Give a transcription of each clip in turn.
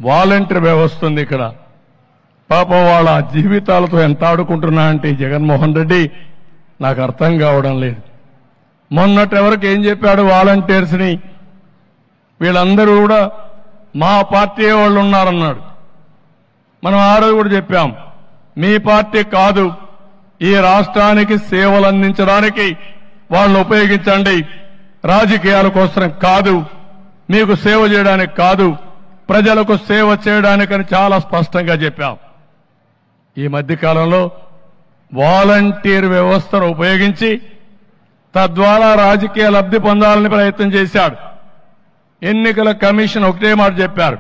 volunteer వ్యవస్థ ఉంది ఇక్కడ పాపం వాళ్ళ జీవితాలతో ఎంత ఆడుకుంటున్నా అంటే ఈ జగన్మోహన్ రెడ్డి నాకు అర్థం కావడం లేదు మొన్నటి ఎవరికి ఏం చెప్పాడు వాలంటీర్స్ ని వీళ్ళందరూ కూడా మా పార్టీ వాళ్ళు ఉన్నారన్నాడు మనం ఆ రోజు కూడా చెప్పాం మీ పార్టీ కాదు ఈ రాష్ట్రానికి సేవలు అందించడానికి వాళ్ళని ఉపయోగించండి రాజకీయాల కోసం కాదు మీకు సేవ చేయడానికి కాదు ప్రజలకు సేవ చేయడానికని చాలా స్పష్టంగా చెప్పాం ఈ మధ్య కాలంలో వాలంటీర్ వ్యవస్థను ఉపయోగించి తద్వారా రాజకీయ లబ్ధి పొందాలని ప్రయత్నం చేశాడు ఎన్నికల కమిషన్ ఒకటే మాట చెప్పారు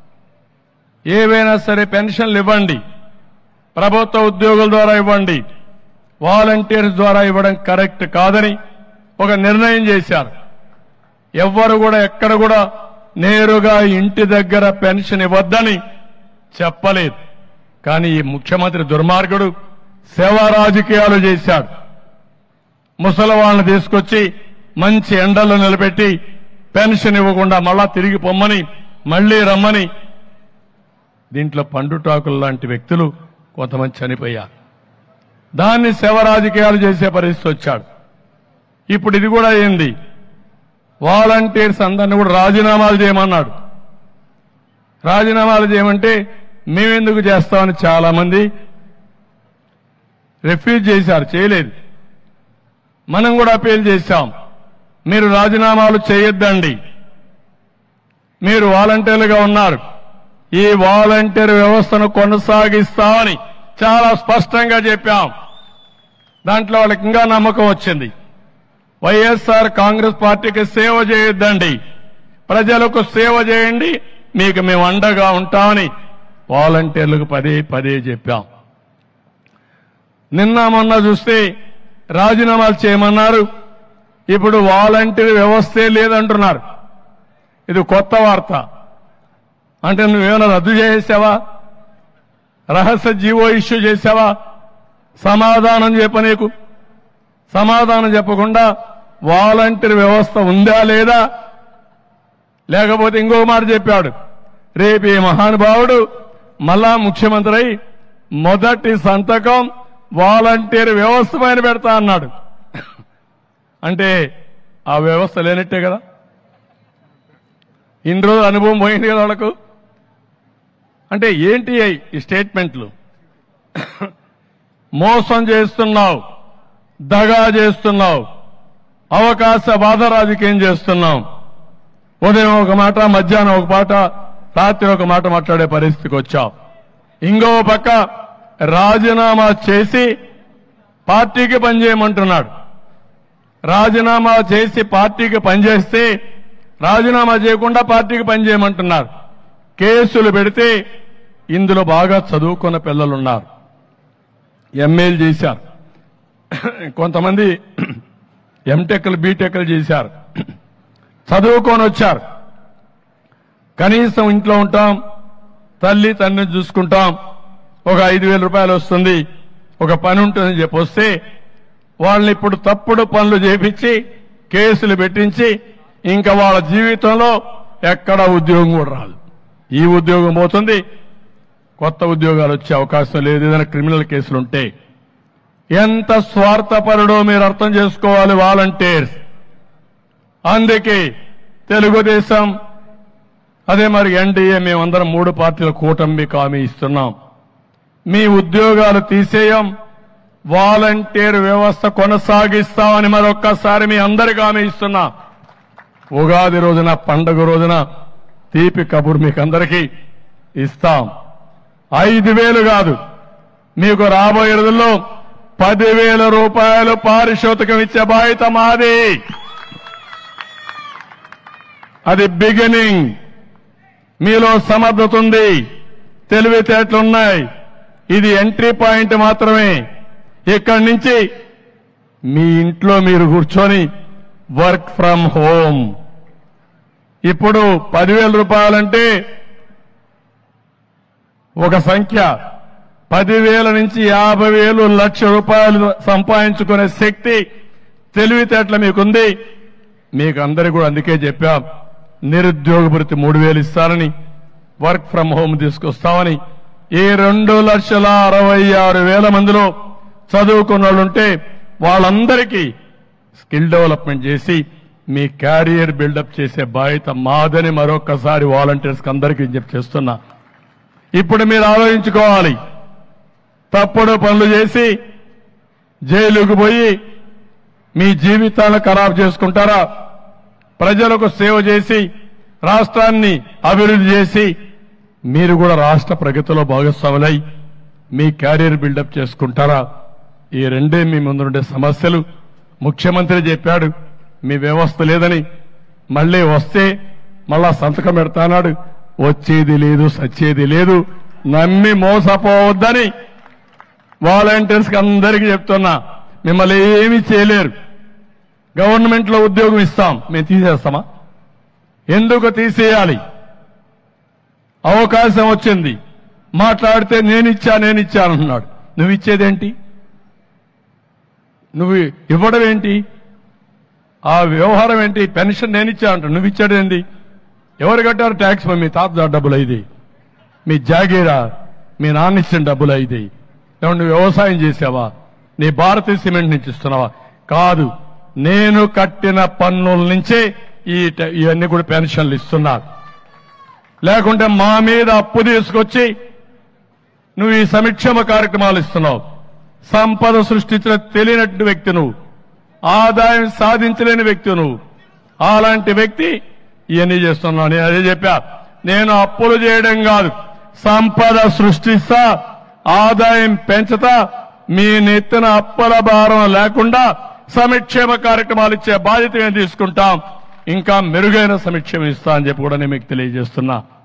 ఏవైనా సరే పెన్షన్లు ఇవ్వండి ప్రభుత్వ ఉద్యోగుల ద్వారా ఇవ్వండి వాలంటీర్స్ ద్వారా ఇవ్వడం కరెక్ట్ కాదని ఒక నిర్ణయం చేశారు ఎవ్వరు కూడా ఎక్కడ కూడా నేరుగా ఇంటి దగ్గర పెన్షన్ ఇవ్వద్దని చెప్పలేదు కానీ ఈ ముఖ్యమంత్రి దుర్మార్గుడు సేవా రాజకీయాలు చేశాడు ముసలి వాళ్ళని తీసుకొచ్చి మంచి ఎండల్లో నిలబెట్టి పెన్షన్ ఇవ్వకుండా మళ్ళా తిరిగి పొమ్మని మళ్లీ రమ్మని దీంట్లో పండుటాకులు లాంటి వ్యక్తులు కొంతమంది చనిపోయారు దాన్ని శవ రాజకీయాలు చేసే పరిస్థితి వచ్చాడు ఇప్పుడు ఇది కూడా అయింది వాలంటీర్స్ అందరిని కూడా రాజీనామాలు చేయమన్నాడు రాజీనామాలు చేయమంటే మేమెందుకు చేస్తామని చాలా మంది రిఫ్యూజ్ చేశారు చేయలేదు మనం కూడా అపీల్ చేశాం మీరు రాజీనామాలు చేయొద్దండి మీరు వాలంటీర్లుగా ఉన్నారు ఈ వాలంటీర్ వ్యవస్థను కొనసాగిస్తామని చాలా స్పష్టంగా చెప్పాం దాంట్లో వాళ్ళకి ఇంకా నమ్మకం వచ్చింది వైఎస్ఆర్ కాంగ్రెస్ పార్టీకి సేవ చేయొద్దండి ప్రజలకు సేవ చేయండి మీకు మేము అండగా ఉంటామని వాలంటీర్లకు పదే పదే చెప్పాం నిన్న మొన్న చూస్తే రాజీనామాలు చేయమన్నారు ఇప్పుడు వాలంటీర్ వ్యవస్థే లేదంటున్నారు ఇది కొత్త వార్త అంటే నువ్వేమైనా రద్దు చేసావా రహస్య జీవో ఇష్యూ చేసావా సమాధానం చెప్ప నీకు సమాధానం చెప్పకుండా వాలంటీర్ వ్యవస్థ ఉందా లేదా లేకపోతే ఇంకో మాట చెప్పాడు రేపు ఈ మహానుభావుడు మళ్ళా ముఖ్యమంత్రి అయి మొదటి సంతకం వాలంటీర్ వ్యవస్థ పైన పెడతా అన్నాడు అంటే ఆ వ్యవస్థ లేనట్టే కదా ఇన్ని రోజులు అనుభవం పోయింది కదా వాళ్ళకు అంటే ఏంటి ఈ స్టేట్మెంట్లు మోసం చేస్తున్నావు దగా చేస్తున్నావు అవకాశ బాధ రాజకీయం చేస్తున్నాం ఉదయం ఒక మాట మధ్యాహ్నం ఒక మాట రాత్రి ఒక మాట మాట్లాడే పరిస్థితికి వచ్చావు ఇంకో పక్క రాజీనామా చేసి పార్టీకి పనిచేయమంటున్నాడు రాజీనామా చేసి పార్టీకి పనిచేస్తే రాజీనామా చేయకుండా పార్టీకి పనిచేయమంటున్నారు కేసులు పెడితే ఇందులో బాగా చదువుకున్న పిల్లలున్నారు ఎంఏలు చేశారు కొంతమంది ఎంటెక్లు బీటెక్లు చేశారు చదువుకొని వచ్చారు కనీసం ఇంట్లో ఉంటాం తల్లి తండ్రిని చూసుకుంటాం ఒక ఐదు వేల రూపాయలు వస్తుంది ఒక పని ఉంటుందని చెప్పి వస్తే వాళ్ళని ఇప్పుడు తప్పుడు పనులు చేపించి కేసులు పెట్టించి ఇంకా వాళ్ళ జీవితంలో ఎక్కడ ఉద్యోగం కూడా రాదు ఈ ఉద్యోగం పోతుంది కొత్త ఉద్యోగాలు వచ్చే అవకాశం లేదు ఏదైనా క్రిమినల్ కేసులు ఉంటే ఎంత స్వార్థపరుడో మీరు అర్థం చేసుకోవాలి వాలంటీర్స్ అందుకే తెలుగుదేశం అదే మరి ఎన్డీఏ మేమందరం మూడు పార్టీల కూటమి హామీ ఇస్తున్నాం మీ ఉద్యోగాలు తీసేయం వాలంటీర్ వ్యవస్థ కొనసాగిస్తామని మరొక్కసారి మీ అందరికీ హామీ ఇస్తున్నా ఉగాది రోజున పండుగ రోజున తీపి కబుర్ మీకు అందరికీ ఇస్తాం ఐదు వేలు కాదు మీకు రాబోయే రోజుల్లో పదివేల రూపాయలు పారితోషికం ఇచ్చే బాధ్యత మాది అది బిగినింగ్ మీలో సమర్థత ఉంది తెలివితేటలున్నాయి ఇది ఎంట్రీ పాయింట్ మాత్రమే ఇక్కడి నుంచి మీ ఇంట్లో మీరు కూర్చొని వర్క్ ఫ్రమ్ హోమ్ ఇప్పుడు పదివేల రూపాయలంటే ఒక సంఖ్య పదివేల నుంచి యాభై వేలు లక్ష రూపాయలు సంపాదించుకునే శక్తి తెలివితేటలు మీకుంది మీకు అందరికీ కూడా అందుకే చెప్పాం నిరుద్యోగ భృతి మూడు వేలు ఇస్తారని వర్క్ ఫ్రం హోమ్ తీసుకొస్తామని ఈ రెండు లక్షల అరవై ఆరు వేల మందిలో చదువుకున్న వాళ్ళు ఉంటే వాళ్ళందరికీ స్కిల్ డెవలప్మెంట్ చేసి మీ క్యారియర్ బిల్డప్ చేసే బాధ్యత మాదని మరొకసారి వాలంటీర్స్ అందరికీ విజ్ఞప్తి చేస్తున్నా ఇప్పుడు మీరు ఆలోచించుకోవాలి తప్పుడు పనులు చేసి జైలుకు పోయి మీ జీవితాలను ఖరాబ్ చేసుకుంటారా ప్రజలకు సేవ చేసి రాష్ట్రాన్ని అభివృద్ధి చేసి మీరు కూడా రాష్ట్ర ప్రగతిలో భాగస్వాములై మీ క్యారియర్ బిల్డప్ చేసుకుంటారా ఈ రెండే మీ ముందుండే సమస్యలు ముఖ్యమంత్రి చెప్పాడు మీ వ్యవస్థ లేదని మళ్ళీ వస్తే మళ్ళా సంతకం పెడతానాడు వచ్చేది లేదు సచ్చేది లేదు నమ్మి మోసపోవద్దని వాలంటీర్స్ కి అందరికీ చెప్తున్నా మిమ్మల్ని ఏమీ చేయలేరు గవర్నమెంట్ లో ఉద్యోగం ఇస్తాం మేము తీసేస్తామా ఎందుకు తీసేయాలి అవకాశం వచ్చింది మాట్లాడితే నేనిచ్చా నేనిచ్చా అంటున్నాడు నువ్వు ఇచ్చేదేంటి నువ్వు ఇవ్వడం ఏంటి ఆ వ్యవహారం ఏంటి పెన్షన్ నేనిచ్చా అంటాడు నువ్వు ఇచ్చాడు ఏంటి ఎవరు కట్టారు ట్యాక్స్ మరి మీ తాత డబ్బులు ఇది మీ జాగీరా మీ నాన్న ఇచ్చిన డబ్బులు ఇది లేకుంటే నువ్వు వ్యవసాయం చేసావా నీ భారతీయ సిమెంట్ నుంచి ఇస్తున్నావా కాదు నేను కట్టిన పన్నుల నుంచే ఈ ట- ఇవన్నీ కూడా పెన్షన్లు ఇస్తున్నారు లేకుంటే మా మీద అప్పు తీసుకొచ్చి నువ్వు ఈ సంక్షేమ కార్యక్రమాలు ఇస్తున్నావు సంపద సృష్టించిన తెలియనట్టు వ్యక్తి నువ్వు ఆదాయం సాధించలేని వ్యక్తి నువ్వు అలాంటి వ్యక్తి ఇవన్నీ చేస్తున్నావు నేను అదే చెప్పా నేను అప్పులు చేయడం కాదు సంపద సృష్టిస్తా ఆదాయం పెంచుతా మీ నెత్తిన అప్పుల భారం లేకుండా సంక్షేమ కార్యక్రమాలు ఇచ్చే బాధ్యత మేము తీసుకుంటాం ఇంకా మెరుగైన సంక్షేమం ఇస్తా అని చెప్పి కూడా నేను మీకు తెలియజేస్తున్నా